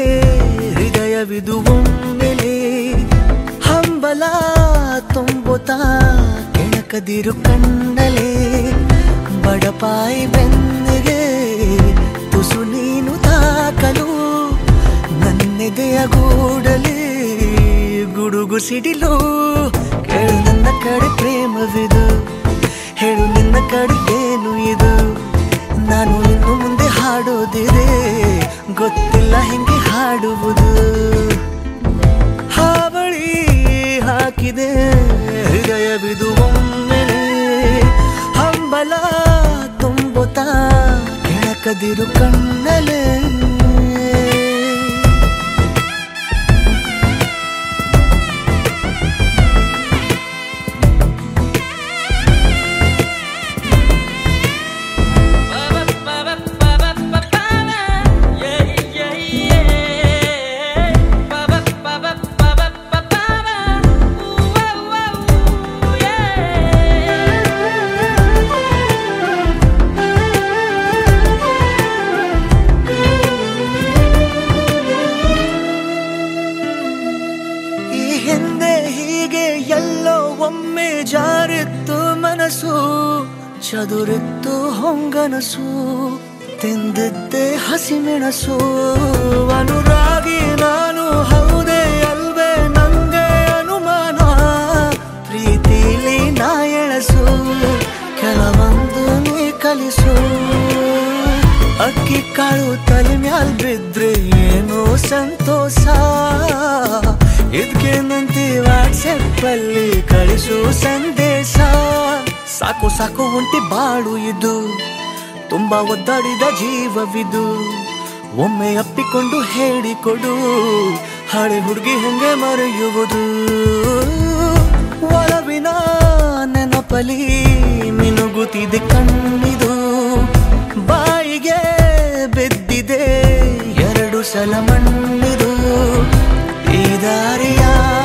ಹೃದಯವಿದು ಒಮ್ಮೆಲೆ ಹಂಬಲ ತುಂಬುತ್ತಾ ಕೆಣಕದಿರು ಕಣ್ಣಲೆ ಬಡಪಾಯಿ ಬೆನ್ನಿಗೆ ತುಸು ನೀನು ತಾಕಲು ನನ್ನೆದೆಯ ಗೂಡಲಿ ಗುಡುಗು ಸಿಡಿಲು ಕೇಳು ನನ್ನ ಕಡೆ ಪ್ರೇಮವಿದು ಹೇಳು ನಿನ್ನ ಕಡೆ ಏನು ಇದು ನಾನು ಇನ್ನು ಮುಂದೆ ಹಾಡೋದಿದೆ ಗೊತ್ತಿಲ್ಲ ಹೆಂಗೆ ಹಾಡುವುದು ಹಾವಳಿ ಹಾಕಿದೆ ಹೃದಯವಿದು ಒಮ್ಮೆಲೆ ಹಂಬಲ ತುಂಬುತ್ತಾ ಕೆಳಕದಿರು ಕಣ್ಣಲೆ ಈ ಹಿಂದೆ ಹೀಗೆ ಎಲ್ಲೋ ಒಮ್ಮೆ ಜಾರಿತ್ತು ಮನಸ್ಸು ಚದುರಿತ್ತು ಹೊಂಗನಸು ತಿಂದಿದ್ದೆ ಹಸಿಮೆಣಸು ಅನುರಾಗಿ ನಾನು ಹೌದೇ ಅಲ್ವೇ ನಂಗೆ ಅನುಮಾನ ಪ್ರೀತಿಲಿ ನಾ ಎಳಸು ಕೆಲವೊಂದು ನೀ ಕಲಿಸು ಅಕ್ಕಿ ಕಾಳು ತಲೆ ಮ್ಯಾಲ್ ಬಿದ್ರೆ ಏನೋ ಸಂತೋಷ ಇದ್ಕೇನಂತಿ ವಾಟ್ಸಪ್ ಅಲ್ಲಿ ಕಳಿಸು ಸಂದೇಶ ಸಾಕು ಸಾಕು ಒಂಟಿ ಬಾಳು ಇದು ತುಂಬಾ ಒದ್ದಾಡಿದ ಜೀವವಿದು ಒಮ್ಮೆ ಅಪ್ಪಿಕೊಂಡು ಹೇಳಿಕೊಡು ಹಳೆ ಹುಡುಗಿ ಹೆಂಗೆ ಮರೆಯುವುದು ಒಳವಿನ ನೆನಪಲಿ ಮಿನುಗುತ್ತಿದೆ ಕಣ್ಣಿದು ಬಾಯಿಗೆ ಬೆದ್ದಿದೆ ಎರಡು ಸಲ ಮಣ್ಣಿದು ಈ ದಾರಿಯ